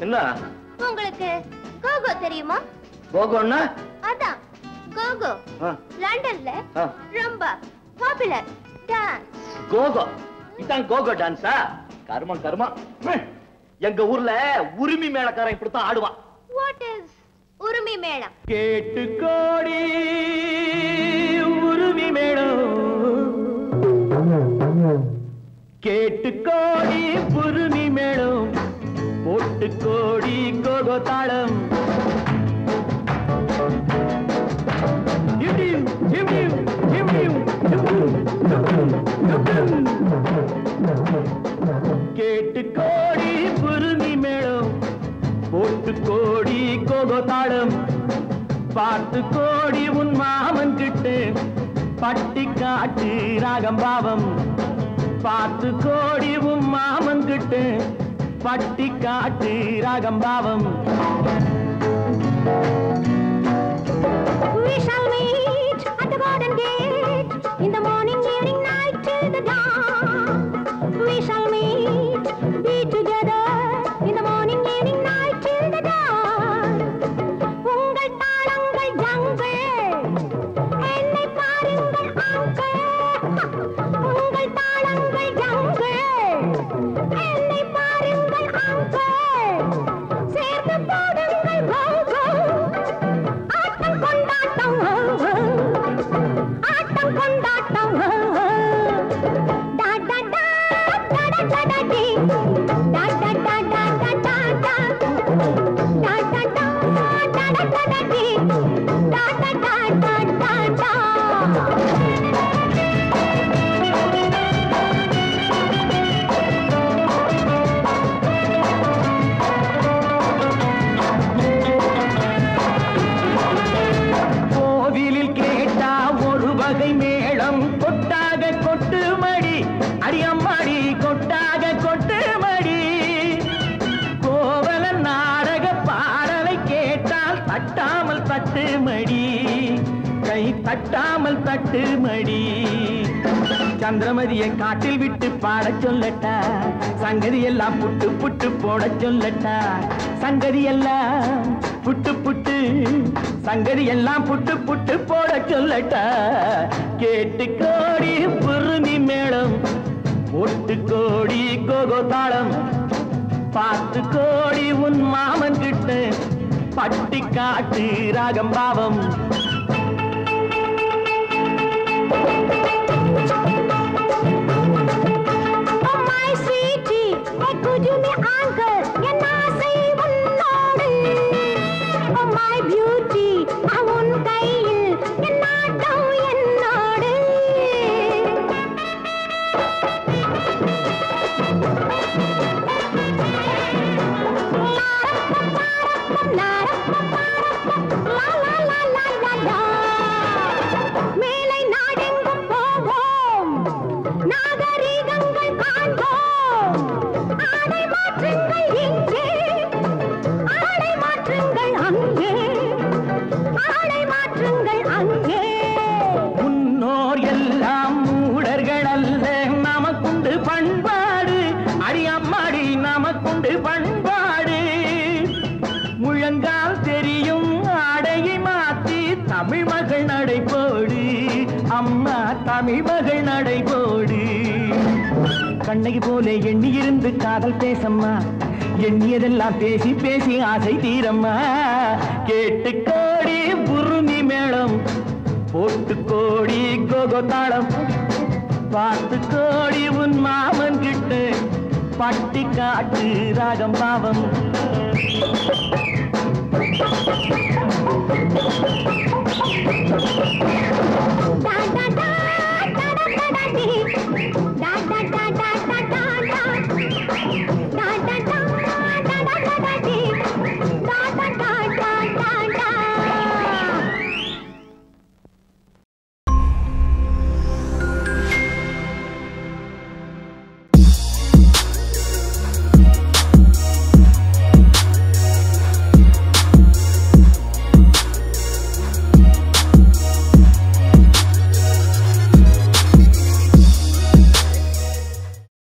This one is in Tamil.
என்ன உங்களுக்கு கோகோ தெரியுமா கோகோன்னா அதான் கோகோ ஆ, லண்டன்ல ஆ. ரொம்ப பாப்புலர் டான்ஸ் கோகோ இதான் கோகோ டான்ஸா கர்மம் கர்மம் ஹம். எங்க ஊர்ல உரிமை மேளக்காரன் இப்படித்தான் ஆடுவான் வாட் இஸ் உரிமை மேளம் கேட்டு கோடி உருவி மேடம் கேட்டு கோடி புருமி மேடம் போட்டு கோடி கோகோ தாளம் இடியும், இடியும், இடியும், இடியும், இடியும். கேட்டு கோடி புருமி மேளம் போட்டு கோடி கோகோ தாளம் பார்த்து கோடி உன் மாமன் கிட்டு பட்டி காட்டு ராகம் பாவம் பார்த்து கோடி உன் மாமன் கிட்டு பட்டி காட்டு ராகம் பாவம் We shall meet at the garden gate in the morning, evening, night till the dawn. We shall meet, be together in the morning, evening, night till the dawn. உங்கள் தாளங்கள் ஜங்கள் என்னை பாருங்கள் அங்கள் உங்கள் தாளங்கள் ஜங்கள் என்னை பாருங்கள் அங்கள் சேர்ந்து போடுங்கள் கோ கோ ஆட்டம் கொண்டாட்டம் ஆட்டம் கொண்டாட்டம் டா டா டா டா டா டா டா டி. டா டா டா டா டா டா டா. டா டா டா டா டா டா டா டி. டா டா டா டா டா டா. கோவிலில் கேட்டா ஒரு வகை மேளம் கொட்டாக கொட்டு மடி அடியம்மாடி கொட்டாக கொட்டு மடி கோவலன் நாடக பாடலை கேட்டால் தட்டாமல் தட்டு மடி கை தட்டாமல் தட்டு மடி சந்திரமதியை காட்டில் விட்டு பாடச் சொல்லட்டா சங்கதி எல்லாம் புட்டு புட்டு போடச் சொல்லட்டா சங்கதி எல்லாம் புட்டு புட்டு சங்கதி எல்லாம் புட்டு புட்டு போடச் சொல்லட்டா கேட்டு கோடி புருமி மேளம் ஒட்டு கோடி கோகோ தாளம் பார்த்து கோடி உன் மாமன் கிட்ட பட்டி காட்டு ராகம் பாவம் Oh my sweetie, hey could you me uncle, என் ஆசை உன்னோடு. Oh my beauty, நான் உன் கையில், என் நாட்டம் என்னோடு. லா, லா, லா, லா, லா, லா. மேலை நாடெங்கும் போவோம் நாகரீகங்கள் காண்போம் ஆடை மாற்றுங்கள் இங்கே ஆடை மாற்றுங்கள் அங்கே ஆடை மாற்றுங்கள் அங்கே முன்னோர் எல்லாம் மூடர்கள் அல்ல நமக்குண்டு பண்பாடு அடி அம்மாடி நமக்குண்டு பண்பாடு முழங்கால் தெரியும் ஆடையை மாத்தி தமிழ் மகள் நடைபோடு அம்மா தமிழ் மகள் நடைபோடு கண்ணகி போல எண்ணி இருந்து காதல் பேசம்மா எண்ணியதெல்லாம் பேசி பேசி ஆசை தீரம்மா கேட்டு கோடி புருமி மேளம் போட்டு கோடி கோகோ தாளம் பார்த்து கோடி உன் மாமன் கிட்ட பட்டி காட்டு ராகம் பாவம்